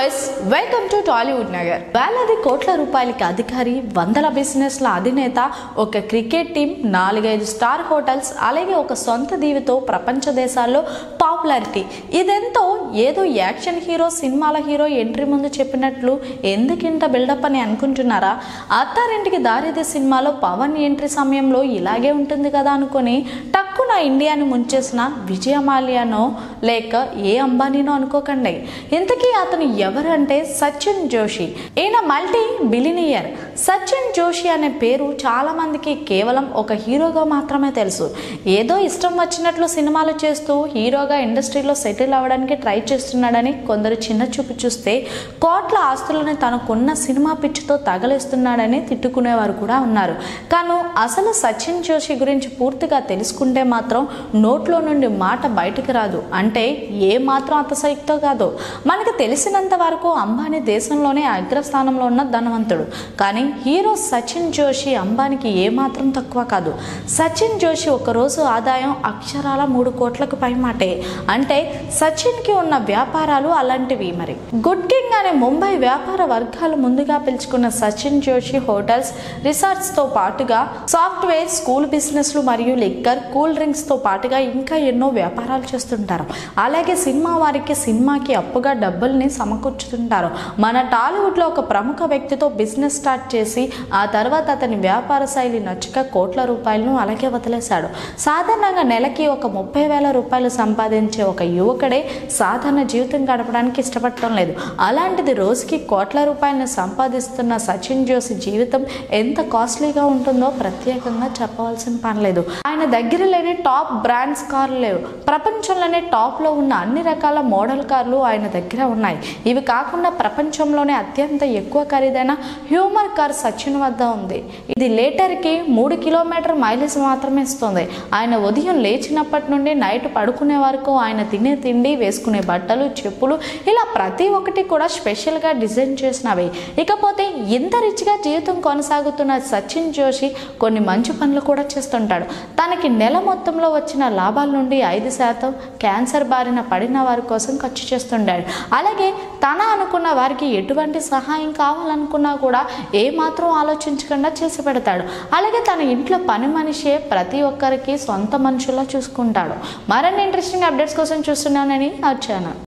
viewers welcome to Tollywood Nagar వేలాది కోట్ల రూపాయలకి అధికారి వందల బిజినెస్ల అధినేత ఒక క్రికెట్ టీం నాలుగైదు స్టార్ హోటల్స్ అలాగే ఒక సొంత దీవితో ప్రపంచ దేశాల్లో పాపులారిటీ ఇదెంతో ఏదో యాక్షన్ హీరో సినిమాల హీరో ఎంట్రీ ముందు చెప్పినట్లు ఎందుకింత బిల్డప్ అని అనుకుంటున్నారా అత్తారింటికి దారిది సినిమాలో పవన్ ఎంట్రీ సమయంలో ఇలాగే ఉంటుంది కదా అనుకొని టక్కున ఇండియాని ముంచేసిన విజయమాల్యానో లేక ఏ అంబానీనో అనుకోకండి ఇంతకీ అతను ఎవరంటే సచిన్ జోషి ఈయన మల్టీ బిలినియర్ సచిన్ జోషి అనే పేరు చాలా మందికి కేవలం ఒక హీరోగా మాత్రమే తెలుసు ఏదో ఇష్టం వచ్చినట్లు సినిమాలు చేస్తూ హీరోగా ఇండస్ట్రీలో సెటిల్ అవ్వడానికి ట్రై చేస్తున్నాడని కొందరు చిన్న చూపు చూస్తే కోట్ల ఆస్తులను తనకున్న సినిమా పిచ్చితో తగలేస్తున్నాడని తిట్టుకునేవారు కూడా ఉన్నారు కాను అసలు సచిన్ జోషి గురించి పూర్తిగా తెలుసుకుంటే మాత్రం నోట్లో నుండి మాట బయటికి రాదు అంటే ఏ మాత్రం అతసయుక్తో కాదు మనకు తెలిసినంత వరకు అంబానీ దేశంలోనే అగ్రస్థానంలో ఉన్న ధనవంతుడు కానీ హీరో సచిన్ జోషి అంబానీకి ఏమాత్రం తక్కువ కాదు సచిన్ జోషి ఒకరోజు ఆదాయం అక్షరాల మూడు కోట్లకు పైమాటే అంటే సచిన్కి ఉన్న వ్యాపారాలు అలాంటివి మరి గుడ్ కింగ్ అనే ముంబై వ్యాపార వర్గాలు ముందుగా పిలుచుకున్న సచిన్ జోషి హోటల్స్ రిసార్ట్స్తో పాటుగా సాఫ్ట్వేర్ స్కూల్ బిజినెస్లు మరియు లిక్కర్ కూల్ డ్రింక్స్తో పాటుగా ఇంకా ఎన్నో వ్యాపారాలు చేస్తుంటారు అలాగే సినిమా వారికి సినిమాకి అప్పుగా డబ్బుల్ని సమకూర్చుతుంటారు మన టాలీవుడ్లో ఒక ప్రముఖ వ్యక్తితో బిజినెస్ స్టార్ట్ చేసి ఆ తర్వాత అతని వ్యాపార శైలి నచ్చక కోట్ల రూపాయలను అలాగే వదిలేశాడు సాధారణంగా నెలకి ఒక ముప్పై వేల రూపాయలు సంపాదించే ఒక యువకుడే సాధారణ జీవితం గడపడానికి ఇష్టపడటం లేదు అలాంటిది రోజుకి కోట్ల రూపాయలను సంపాదిస్తున్న సచిన్ జోషి జీవితం ఎంత కాస్ట్లీగా ఉంటుందో ప్రత్యేకంగా చెప్పవలసిన పని లేదు ఆయన దగ్గర లేని టాప్ బ్రాండ్స్ కార్లు లేవు ప్రపంచంలోనే టాప్లో ఉన్న అన్ని రకాల మోడల్ కార్లు ఆయన దగ్గర ఉన్నాయి ఇవి కాకుండా ప్రపంచంలోనే అత్యంత ఎక్కువ ఖరీదైన హ్యూమర్ కార్ సచిన్ వద్ద ఉంది ఇది లీటర్కి మూడు కిలోమీటర్ మైలేజ్ మాత్రమే ఇస్తుంది ఆయన ఉదయం లేచినప్పటి నుండి నైట్ పడుకునే వరకు ఆయన తినే తిండి వేసుకునే బట్టలు చెప్పులు ఇలా ప్రతి ఒక్కటి కూడా స్పెషల్గా డిజైన్ చేసినవి ఇకపోతే ఇంత రిచ్గా జీవితం కొనసాగుతున్న సచిన్ జోషి కొన్ని మంచి పనులు కూడా చేస్తుంటాడు తనకి నెల మొత్తంలో వచ్చిన లాభాల నుండి ఐదు శాతం క్యాన్సర్ బారిన పడిన వారి కోసం ఖర్చు చేస్తుంటాడు అలాగే తన అనుకున్న వారికి ఎటువంటి సహాయం కావాలనుకున్నా కూడా ఏమాత్రం ఆలోచించకుండా చేసి పెడతాడు అలాగే తన ఇంట్లో పని మనిషే ప్రతి ఒక్కరికి సొంత మనుషులా చూసుకుంటాడు మరిన్ని ఇంట్రెస్టింగ్ అప్డేట్స్ కోసం చూస్తున్నానని వచ్చాను